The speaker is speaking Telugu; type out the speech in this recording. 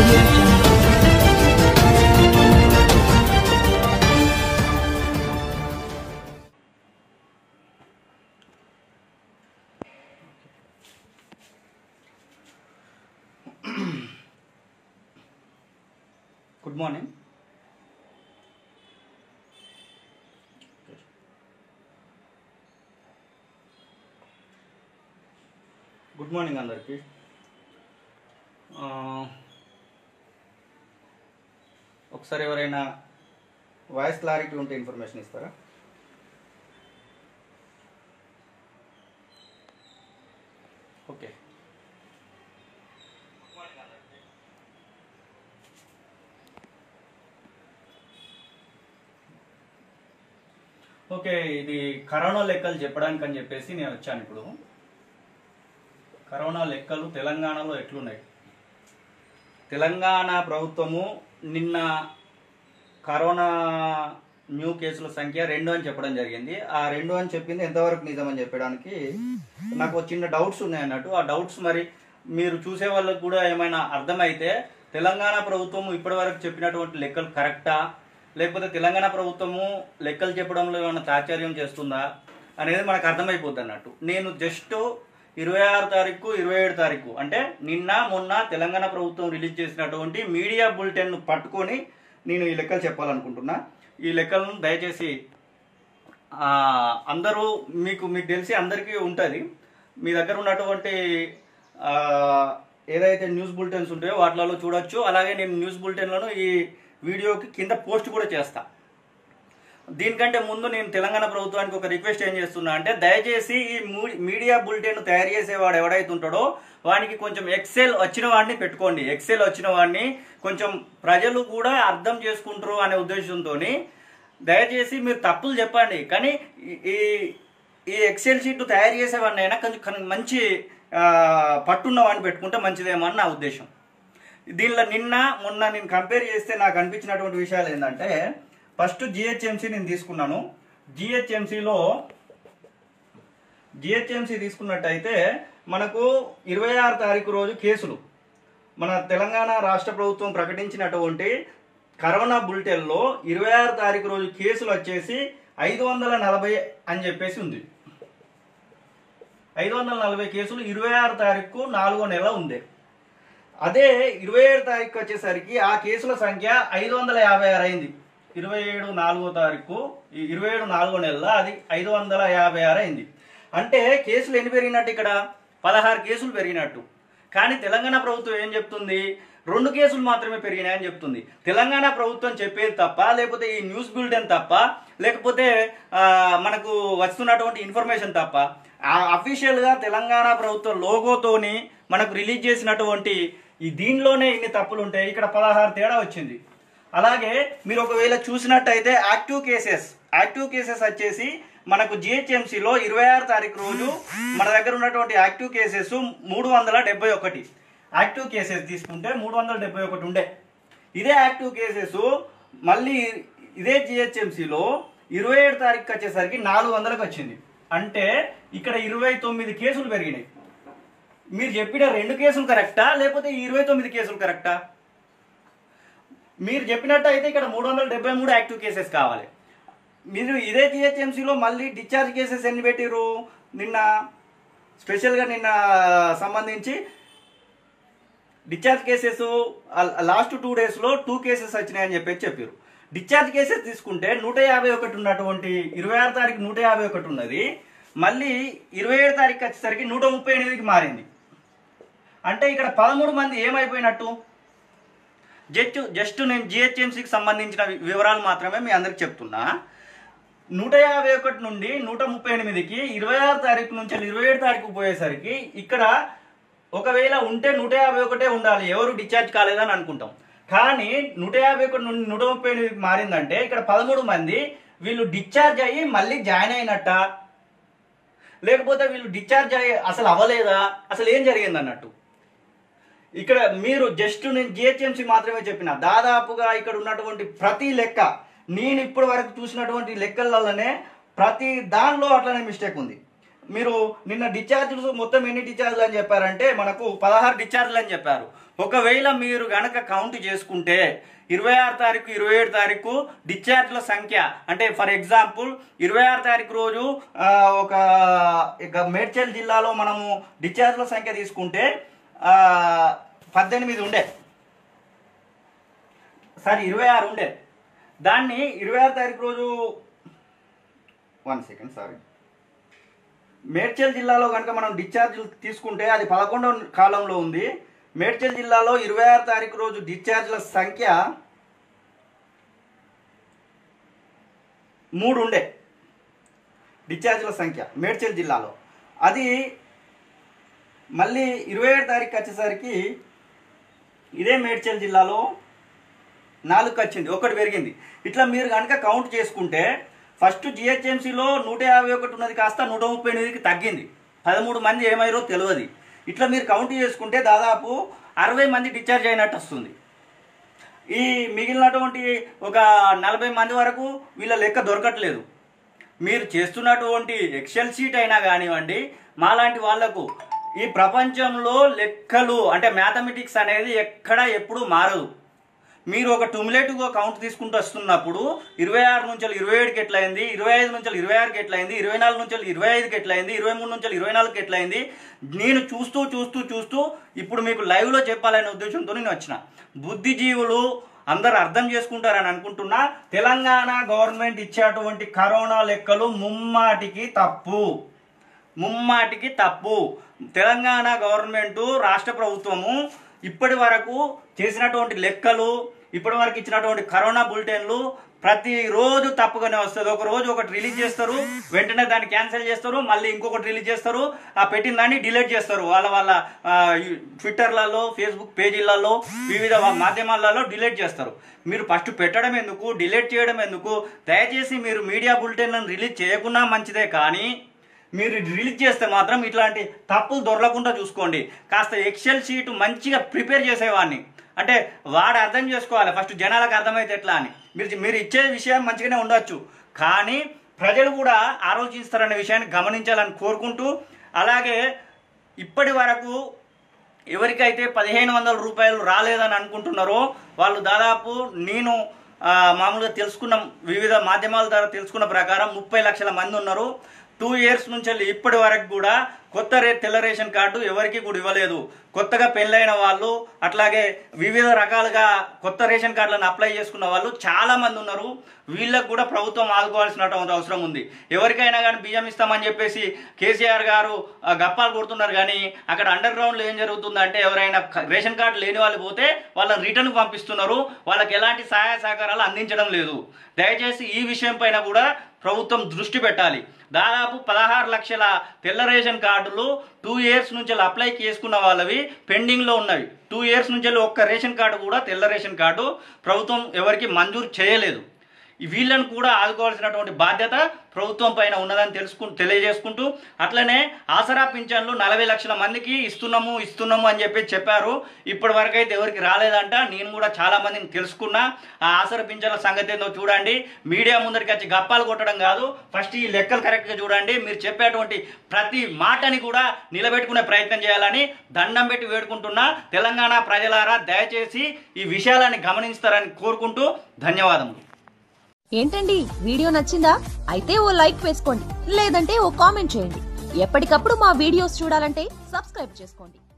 audio jungle. Good morning good morning అందరికీ ఆ, ఒకసారి ఎవరైనా వాయిస్ క్లారిటీ ఉంటే ఇన్ఫర్మేషన్ ఇస్తారా ఓకే ఓకే ఇది కరోనా లెక్కలు చెప్పడానికి అని చెప్పేసి నేను వచ్చాను ఇప్పుడు కరోనా లెక్కలు తెలంగాణలో ఎట్లున్నాయి తెలంగాణ ప్రభుత్వము నిన్న కరోనా న్యూ కేసుల సంఖ్య రెండు అని చెప్పడం జరిగింది ఆ రెండు అని చెప్పింది ఎంతవరకు నిజమని చెప్పడానికి నాకు ఒక చిన్న డౌట్స్ ఉన్నాయి అన్నట్టు ఆ డౌట్స్ మరి మీరు చూసే వాళ్ళకు కూడా ఏమైనా అర్థమైతే తెలంగాణ ప్రభుత్వం ఇప్పటివరకు చెప్పినటువంటి లెక్కలు కరెక్టా లేకపోతే తెలంగాణ ప్రభుత్వము లెక్కలు చెప్పడంలో ఏమైనా తాత్పర్యం చేస్తుందా అనేది మనకు అర్థమైపోద్ది అన్నట్టు నేను జస్ట్ ఇరవై ఆరు తారీఖు ఇరవై ఏడు తారీఖు అంటే నిన్న మొన్న తెలంగాణ ప్రభుత్వం రిలీజ్ చేసినటువంటి మీడియా బులెటిన్ పట్టుకొని నేను ఈ లెక్కలు చెప్పాలనుకుంటున్నా ఈ లెక్కలను దయచేసి ఆ, అందరూ మీకు మీకు తెలిసి అందరికీ ఉంటుంది మీ దగ్గర ఉన్నటువంటి ఆ, ఏదైతే న్యూస్ బులెటిన్స్ ఉంటాయో వాటిలలో చూడొచ్చు అలాగే నేను న్యూస్ బులెటిన్లను ఈ వీడియోకి కింద పోస్ట్ కూడా చేస్తా దీనికంటే ముందు నేను తెలంగాణ ప్రభుత్వానికి ఒక రిక్వెస్ట్ ఏం చేస్తున్నా అంటే దయచేసి ఈ మూ- మీడియా బులెటిన్ తయారు చేసేవాడు ఎవడైతే ఉంటాడో వానికి కొంచెం ఎక్సెల్ వచ్చిన వాడిని పెట్టుకోండి ఎక్సెల్ వచ్చిన వాడిని కొంచెం ప్రజలు కూడా అర్థం చేసుకుంటారు అనే ఉద్దేశంతో దయచేసి మీరు తప్పులు చెప్పండి కానీ ఈ- ఈ ఈ ఎక్సెల్ షీట్ తయారు చేసేవాడిని అయినా కొంచెం కన్- మంచి ఆ, పట్టున్న వాడిని పెట్టుకుంటే మంచిదేమో అని నా ఉద్దేశం దీనిలో నిన్న మొన్న నేను కంపేర్ చేస్తే నాకు అనిపించినటువంటి విషయాలు ఏంటంటే ఫస్ట్ జిహెచ్ఎంసీ నేను తీసుకున్నాను జిహెచ్ఎంసీలో జిహెచ్ఎంసీ తీసుకున్నట్టయితే మనకు ఇరవై ఆరు తారీఖు రోజు కేసులు మన తెలంగాణ రాష్ట్ర ప్రభుత్వం ప్రకటించినటువంటి కరోనా బులెటిన్లో ఇరవై ఆరు తారీఖు రోజు కేసులు వచ్చేసి ఐదు వందల నలభై అని చెప్పేసి ఉంది ఐదు వందల నలభై కేసులు ఇరవై ఆరు తారీఖు నాలుగో నెల ఉంది అదే ఇరవై ఏడు తారీఖు వచ్చేసరికి ఆ కేసుల సంఖ్య ఐదు వందల యాభై ఆరు అయింది ఇరవై ఏడు నాలుగో తారీఖు ఈ ఇరవై ఏడు నాలుగో నెలలో అది ఐదు వందల యాభై ఆరు అయింది అంటే కేసులు ఎన్ని పెరిగినట్టు ఇక్కడ పదహారు కేసులు పెరిగినట్టు కానీ తెలంగాణ ప్రభుత్వం ఏం చెప్తుంది రెండు కేసులు మాత్రమే పెరిగినాయని చెప్తుంది తెలంగాణ ప్రభుత్వం చెప్పేది తప్ప లేకపోతే ఈ న్యూస్ బులెటిన్ తప్ప లేకపోతే ఆ, మనకు వస్తున్నటువంటి ఇన్ఫర్మేషన్ తప్ప అఫీషియల్గా తెలంగాణ ప్రభుత్వం లోగోతోని మనకు రిలీజ్ చేసినటువంటి ఈ దీనిలోనే ఇన్ని తప్పులు ఉంటాయి ఇక్కడ పదహారు తేడా వచ్చింది అలాగే మీరు ఒకవేళ చూసినట్టయితే యాక్టివ్ కేసెస్ యాక్టివ్ కేసెస్ వచ్చేసి మనకు జిహెచ్ఎంసీలో ఇరవై ఆరు తారీఖు రోజు మన దగ్గర ఉన్నటువంటి యాక్టివ్ కేసెస్ మూడు వందల డెబ్బై ఒకటి యాక్టివ్ కేసెస్ తీసుకుంటే మూడు వందల డెబ్బై ఒకటి ఉండే ఇదే యాక్టివ్ కేసెస్ మళ్ళీ ఇదే జిహెచ్ఎంసీలో ఇరవై ఏడు తారీఖు వచ్చేసరికి నాలుగు వందలకు వచ్చింది అంటే ఇక్కడ ఇరవై తొమ్మిది కేసులు పెరిగినాయి మీరు చెప్పిన రెండు కేసులు కరెక్టా లేకపోతే ఈ ఇరవై తొమ్మిది కేసులు కరెక్టా మీరు చెప్పినట్టు అయితే ఇక్కడ మూడు వందల డెబ్బై మూడు యాక్టివ్ కేసెస్ కావాలి మీరు ఇదే జిహెచ్ఎంసీలో మళ్ళీ డిశ్చార్జ్ కేసెస్ ఎన్ని పెట్టిరు నిన్న స్పెషల్గా నిన్న సంబంధించి డిశ్చార్జ్ కేసెస్ లాస్ట్ టూ డేస్లో టూ కేసెస్ వచ్చినాయని చెప్పేసి చెప్పారు డిశ్చార్జ్ కేసెస్ తీసుకుంటే నూట యాభై ఒకటి ఉన్నటువంటి ఇరవై ఆరు తారీఖు నూట యాభై ఒకటి ఉన్నది మళ్ళీ ఇరవై ఏడు తారీఖు వచ్చేసరికి నూట ముప్పై ఎనిమిదికి మారింది అంటే ఇక్కడ పదమూడు మంది ఏమైపోయినట్టు జస్ట్ జస్ట్ నేను జిహెచ్ఎంసీకి సంబంధించిన వి- వివరాలు మాత్రమే మీ అందరికి చెప్తున్నా నూట యాభై ఒకటి నుండి నూట ముప్పై ఎనిమిదికి ఇరవై ఆరు తారీఖు నుంచి ఇరవై ఏడు తారీఖు పోయేసరికి ఇక్కడ ఒకవేళ ఉంటే నూట యాభై ఒకటే ఉండాలి ఎవరు డిశ్చార్జ్ కాలేదని అనుకుంటాం కానీ నూట యాభై ఒకటి నుండి నూట ముప్పై ఎనిమిదికి మారిందంటే ఇక్కడ పదమూడు మంది వీళ్ళు డిశ్చార్జ్ అయ్యి మళ్ళీ జాయిన్ అయినట్ట లేకపోతే వీళ్ళు డిశ్చార్జ్ అయ్యి అసలు అవ్వలేదా అసలు ఏం జరిగింది అన్నట్టు ఇక్కడ మీరు జస్ట్ నేను జిహెచ్ఎంసీ మాత్రమే చెప్పిన దాదాపుగా ఇక్కడ ఉన్నటువంటి ప్రతి లెక్క నేను ఇప్పటి వరకు చూసినటువంటి లెక్కలలోనే ప్రతి దానిలో అట్లనే మిస్టేక్ ఉంది మీరు నిన్న డిశ్చార్జ్లు మొత్తం ఎన్ని డిశ్చార్జ్లు అని చెప్పారంటే మనకు పదహారు డిశ్చార్జ్లు అని చెప్పారు ఒకవేళ మీరు గనక కౌంట్ చేసుకుంటే ఇరవై ఆరు తారీఖు ఇరవై ఏడు తారీఖు డిశ్చార్జ్ల సంఖ్య అంటే ఫర్ ఎగ్జాంపుల్ ఇరవై ఆరు తారీఖు రోజు ఆ, ఒక ఇక మేడ్చల్ జిల్లాలో మనము డిశ్చార్జ్ల సంఖ్య తీసుకుంటే ఆ, పద్దెనిమిది ఉండే సారీ ఇరవై ఆరు ఉండే దాన్ని ఇరవై ఆరు తారీఖు రోజు వన్ సెకండ్ సారీ మేడ్చల్ జిల్లాలో కనుక మనం డిశ్చార్జ్ తీసుకుంటే అది పదకొండవ కాలంలో ఉంది మేడ్చల్ జిల్లాలో ఇరవై ఆరు తారీఖు రోజు డిశ్చార్జ్ల సంఖ్య మూడు ఉండే డిశ్చార్జ్ల సంఖ్య మేడ్చల్ జిల్లాలో అది మళ్ళీ ఇరవై ఏడు తారీఖు వచ్చేసరికి ఇదే మేడ్చల్ జిల్లాలో నాలుగు వచ్చింది ఒకటి పెరిగింది ఇట్లా మీరు కనుక కౌంట్ చేసుకుంటే ఫస్ట్ జిహెచ్ఎంసీలో నూట యాభై ఒకటి ఉన్నది కాస్త నూట ముప్పై ఎనిమిదికి తగ్గింది పదమూడు మంది ఏమయ్యారో తెలియదు ఇట్లా మీరు కౌంట్ చేసుకుంటే దాదాపు అరవై మంది డిశ్చార్జ్ అయినట్టు వస్తుంది ఈ మిగిలినటువంటి ఒక నలభై మంది వరకు వీళ్ళ లెక్క దొరకట్లేదు మీరు చేస్తున్నటువంటి ఎక్సెల్ షీట్ అయినా కానివ్వండి మాలాంటి వాళ్లకు ఈ ప్రపంచంలో లెక్కలు అంటే మ్యాథమెటిక్స్ అనేది ఎక్కడ ఎప్పుడు మారదు మీరు ఒక టుములేటివ్గా కౌంట్ తీసుకుంటూ వస్తున్నప్పుడు ఇరవై ఆరు నుంచి ఇరవై ఏడుకి ఎట్లయింది ఇరవై ఐదు నుంచి ఇరవై ఆరుకి ఎట్లయింది ఇరవై నాలుగు నుంచి ఇరవై ఐదుకి ఎట్లయింది ఇరవై మూడు నుంచి ఇరవై నాలుగుకి ఎట్లయింది నేను చూస్తూ చూస్తూ చూస్తూ ఇప్పుడు మీకు లైవ్లో చెప్పాలనే ఉద్దేశంతో నేను వచ్చిన బుద్ధిజీవులు అందరు అర్థం చేసుకుంటారని అనుకుంటున్నా తెలంగాణ గవర్నమెంట్ ఇచ్చేటువంటి కరోనా లెక్కలు ముమ్మాటికి తప్పు ముమ్మాటికి తప్పు తెలంగాణ గవర్నమెంట్ రాష్ట్ర ప్రభుత్వము ఇప్పటి వరకు చేసినటువంటి లెక్కలు ఇప్పటి వరకు ఇచ్చినటువంటి కరోనా బులెటిన్లు ప్రతిరోజు తప్పుగానే వస్తుంది ఒక రోజు ఒకటి రిలీజ్ చేస్తారు వెంటనే దాన్ని క్యాన్సిల్ చేస్తారు మళ్ళీ ఇంకొకటి రిలీజ్ చేస్తారు ఆ పెట్టిన దాన్ని డిలీట్ చేస్తారు వాళ్ళ వాళ్ళ ఆ, ఈ ట్విట్టర్లలో ఫేస్బుక్ పేజీలలో వివిధ మాధ్యమాలలో డిలీట్ చేస్తారు మీరు ఫస్ట్ పెట్టడం ఎందుకు డిలీట్ చేయడం ఎందుకు దయచేసి మీరు మీడియా బులెటిన్లను రిలీజ్ చేయకున్నా మంచిదే కానీ మీరు రిలీజ్ చేస్తే మాత్రం ఇట్లాంటి తప్పులు దొరలకుండా చూసుకోండి కాస్త ఎక్సెల్ షీట్ మంచిగా ప్రిపేర్ చేసేవాడిని అంటే వాడు అర్థం చేసుకోవాలి ఫస్ట్ జనాలకు అర్థమైతే ఎట్లా అని మీరు మీరు ఇచ్చే విషయం మంచిగానే ఉండొచ్చు కానీ ప్రజలు కూడా ఆలోచిస్తారనే విషయాన్ని గమనించాలని కోరుకుంటూ అలాగే ఇప్పటి వరకు ఎవరికైతే పదిహేను వందల రూపాయలు రాలేదని అనుకుంటున్నారో వాళ్ళు దాదాపు నేను ఆ, మామూలుగా తెలుసుకున్న వివిధ మాధ్యమాల ద్వారా తెలుసుకున్న ప్రకారం ముప్పై లక్షల మంది ఉన్నారు టూ ఇయర్స్ నుంచి వెళ్ళి ఇప్పటి వరకు కూడా కొత్త రే తెల్ల రేషన్ కార్డు ఎవరికి కూడా ఇవ్వలేదు కొత్తగా పెళ్ళైన వాళ్ళు అట్లాగే వివిధ రకాలుగా కొత్త రేషన్ కార్డులను అప్లై చేసుకున్న వాళ్ళు చాలా మంది ఉన్నారు వీళ్ళకు కూడా ప్రభుత్వం ఆదుకోవాల్సినటువంటి అవసరం ఉంది ఎవరికైనా కానీ బియ్యం ఇస్తామని చెప్పేసి కేసీఆర్ గారు ఆ, గప్పాలు కొడుతున్నారు కానీ అక్కడ అండర్ గ్రౌండ్లో ఏం జరుగుతుందంటే ఎవరైనా క- రేషన్ కార్డు లేని వాళ్ళు పోతే వాళ్ళని రిటర్న్ పంపిస్తున్నారు వాళ్ళకి ఎలాంటి సహాయ సహకారాలు అందించడం లేదు దయచేసి ఈ విషయం పైన కూడా ప్రభుత్వం దృష్టి పెట్టాలి దాదాపు పదహారు లక్షల తెల్ల రేషన్ కార్డులు టూ ఇయర్స్ నుంచి అప్లై చేసుకున్న వాళ్ళవి పెండింగ్లో ఉన్నవి టూ ఇయర్స్ నుంచి ఒక్క రేషన్ కార్డు కూడా తెల్ల రేషన్ కార్డు ప్రభుత్వం ఎవరికి మంజూరు చేయలేదు ఈ వీళ్ళని కూడా ఆదుకోవాల్సినటువంటి బాధ్యత ప్రభుత్వం పైన ఉన్నదని తెలుసుకు తెలియజేసుకుంటూ అట్లనే ఆసరా పింఛన్లు నలభై లక్షల మందికి ఇస్తున్నాము ఇస్తున్నాము అని చెప్పి చెప్పారు ఇప్పటి వరకు అయితే ఎవరికి రాలేదంట నేను కూడా చాలా మందిని తెలుసుకున్నా ఆ ఆసరా పింఛన్ల సంగతి ఏందో చూడండి మీడియా ముందరికి వచ్చి గప్పాలు కొట్టడం కాదు ఫస్ట్ ఈ లెక్కలు కరెక్ట్గా చూడండి మీరు చెప్పేటువంటి ప్రతి మాటని కూడా నిలబెట్టుకునే ప్రయత్నం చేయాలని దండం పెట్టి వేడుకుంటున్నా తెలంగాణ ప్రజలారా దయచేసి ఈ విషయాలని గమనిస్తారని కోరుకుంటూ ధన్యవాదములు ఏంటండి వీడియో నచ్చిందా అయితే ఓ లైక్ వేసుకోండి లేదంటే ఓ కామెంట్ చేయండి ఎప్పటికప్పుడు మా వీడియోస్ చూడాలంటే సబ్స్క్రైబ్ చేసుకోండి